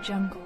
jungle.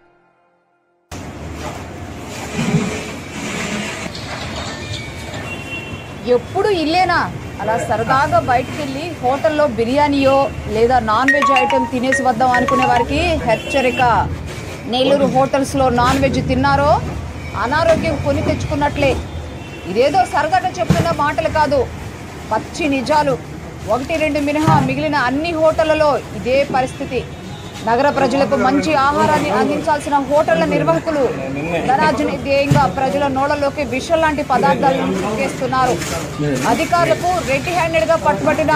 ఎప్పుడు ఇల్లేనా అలా సరదాగా బయటికి వెళ్ళి హోటల్లో బిర్యానీయో లేదా నాన్ వెజ్ ఐటెం తినేసి వద్దాం అనుకునే వారికి హెచ్చరిక నెల్లూరు హోటల్స్లో నాన్ వెజ్ తిన్నారో అనారోగ్యం కొని తెచ్చుకున్నట్లే ఇదేదో సరదాగా చెప్తున్న మాటలు కాదు పచ్చి నిజాలు ఒకటి రెండు మినహా మిగిలిన అన్ని హోటళ్లలో ఇదే పరిస్థితి నగర ప్రజలకు మంచి ఆహారాన్ని అందించాల్సిన హోటళ్ల నిర్వాహకులు ధనార్జన ధ్యేయంగా ప్రజల నోళ్లలోకి విషం లాంటి పదార్థాలను తొక్కేస్తున్నారు అధికారులకు రెడ్ హ్యాండెడ్ గా పట్టుబట్టిన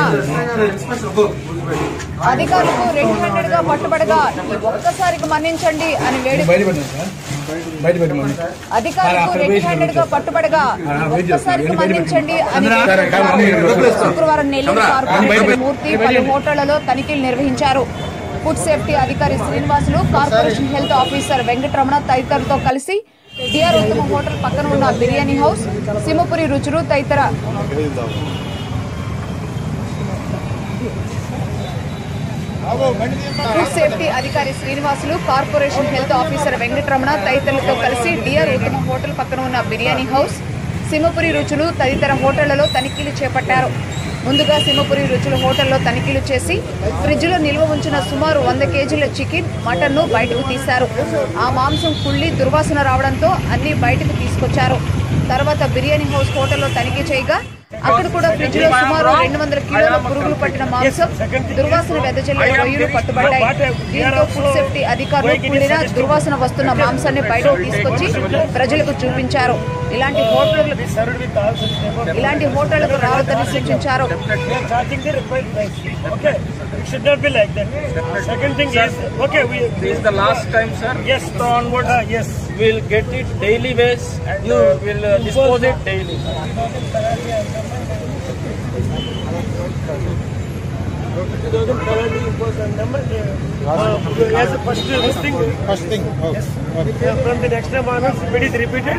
అధికారులకు రెడ్ హ్యాండెడ్ గా పట్టుబడగా ఈ ఒక్కసారికి మన్నించండి అని వేడి బయట పెట్టండి సార్ బయట పెట్టమని అధికారులకు రెడ్ హ్యాండెడ్ గా పట్టుబడగా ఒక్కసారికి మన్నించండి అని సరే, కానీ శుక్రవారం నెల్లూరు కార్పొరేషన్ మూర్తి పలు హోటళ్లలో తనిఖీలు నిర్వహించారు ఫుడ్ సేఫ్టీ అధికారి Srinivasulu corporation health officer Venkataramana తదితరులతో కలిసి డిఆర్ ఉత్తమ హోటల్ పక్కన ఉన్న బిర్యానీ హౌస్ సింహపురి రుచులు తదితర ఫుడ్ సేఫ్టీ అధికారి Srinivasulu corporation health officer Venkataramana తదితరులతో కలిసి డిఆర్ ఉత్తమ హోటల్ పక్కన ఉన్న బిర్యానీ హౌస్ సింహపురి రుచులు తదితర హోటళ్లలో తనిఖీలు చేపట్టారు ముందుగా సింహపురి రుచుల హోటల్లో తనిఖీలు చేసి ఫ్రిడ్జ్లో నిల్వ ఉంచిన సుమారు వంద కేజీల చికెన్ మటన్ను బయటకు తీశారు ఆ మాంసం కుళ్ళి దుర్వాసన రావడంతో అన్ని బయటకు తీసుకొచ్చారు తర్వాత బిర్యానీ హౌస్ హోటల్లో తనిఖీ చేయగా అక్కడ కూడా ఫ్రిడ్జ్ లో సుమారు రెండు వందల కిలోల పురుగులు పట్టిన మాంసం దుర్వాసన వెదజల్లే రొయ్యలు పట్టుబడ్డాయి దీంతో ఫుడ్ సేఫ్టీ అధికారులు కుళ్ళిన దుర్వాసన వస్తున్న మాంసాన్ని బయటకు తీసుకొచ్చి ప్రజలకు చూపించారు ఇలాంటి హోటళ్లకు served with all such type of ఇలాంటి హోటళ్లకు రావద్దని సూచించారు they are charging the required price. Okay, it should not be like that. Second thing is, okay, we This is the last time, sir. yes, So onwards, uh, yes. we'll get it daily base and you will uh, dispose it daily. 2030 imposed on them. and, uh, As the first this thing, first thing yes, uh, from the next time onwards, if it is repeated,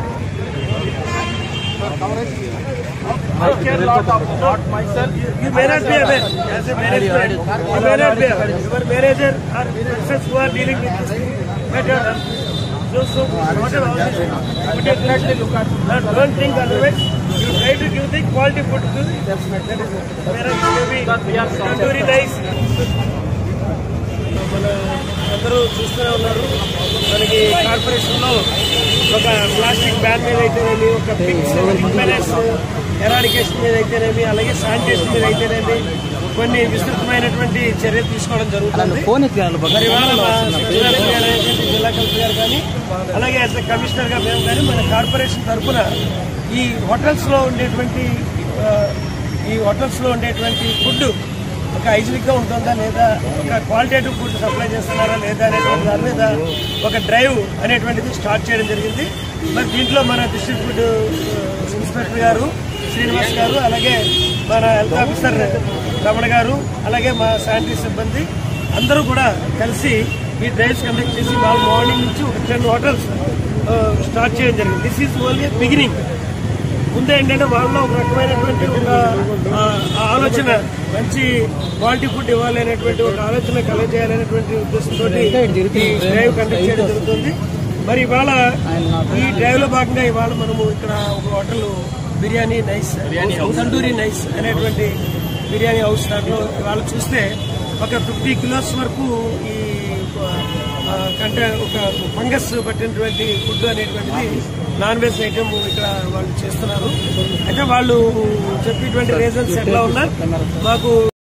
I care lot of not myself. you may not be aware as a management. You may not be aware. Your manager or persons who are dealing with this thing better. So, so whatever all this, you definitely look at. Not don't think otherwise. You try to give the quality food to the. That is whereas maybe tandoori rice. మన అందరూ చూస్తూనే ఉన్నారు మనకి కార్పొరేషన్లో ఒక plastic ban మీద అయితేనేమి ఒక పిక్స్ మెనెస్ ఎరాడికేషన్ మీద అయితేనేమి అలాగే శానిటేషన్ మీద అయితేనేమి కొన్ని విస్తృతమైనటువంటి చర్యలు తీసుకోవడం జరుగుతుంది మరి ఇవాళ మా సచివాలయం గారు అయినటువంటి జిల్లా కలెక్టర్ గారు కానీ అలాగే యాజ్ కమిషనర్ గా మేము కానీ మన కార్పొరేషన్ తరఫున ఈ హోటల్స్ లో ఉండేటువంటి ఆ, ఈ హోటల్స్ లో ఉండేటువంటి ఫుడ్ ఒక హైజీనిక్ గా ఉంటుందా లేదా ఒక క్వాలిటేటివ్ ఫుడ్ సప్లై చేస్తున్నారా లేదా అనేటువంటి దాని మీద ఒక డ్రైవ్ అనేటువంటిది స్టార్ట్ చేయడం జరిగింది మరి దీంట్లో మన డిస్ట్రిక్ట్ ఫుడ్ ఇన్స్పెక్టర్ గారు శ్రీనివాస్ గారు అలాగే మన హెల్త్ ఆఫీసర్ రమణ గారు అలాగే మా శానిటరీ సిబ్బంది అందరూ కూడా కలిసి ఈ డ్రైవ్స్ కండక్ట్ చేసి వాళ్ళు మార్నింగ్ నుంచి ఒక టెన్ హోటల్స్ స్టార్ట్ చేయడం జరిగింది దిస్ ఈజ్ ఓన్లీ బిగినింగ్ ముందు ఏంటంటే వాళ్ళలో ఒక రకమైనటువంటి ఒక ఆ, ఆలోచన మంచి క్వాలిటీ ఫుడ్ ఇవ్వాలి అనేటువంటి ఒక ఆలోచన కలగజేయాలనేటువంటి ఉద్దేశంతో ఈ డ్రైవ్ కండక్ట్ చేయడం జరుగుతుంది మరి ఇవాళ ఈ డ్రైవ్ లో భాగంగా ఇవాళ మనము ఇక్కడ ఒక hotel biryani nice tandoori nice అనేటువంటి బిర్యానీ హౌస్ దాంట్లో ఇవాళ చూస్తే ఒక ఫిఫ్టీ కిలోస్ వరకు ఈ ఆ, కంటే ఒక ఫంగస్ పట్టినటువంటి ఫుడ్ అనేటువంటిది నాన్ వెజ్ ఐటమ్ ఇక్కడ వాళ్ళు చేస్తున్నారు అయితే వాళ్ళు చెప్పేటువంటి రీజన్స్ ఎట్లా ఉన్నా మాకు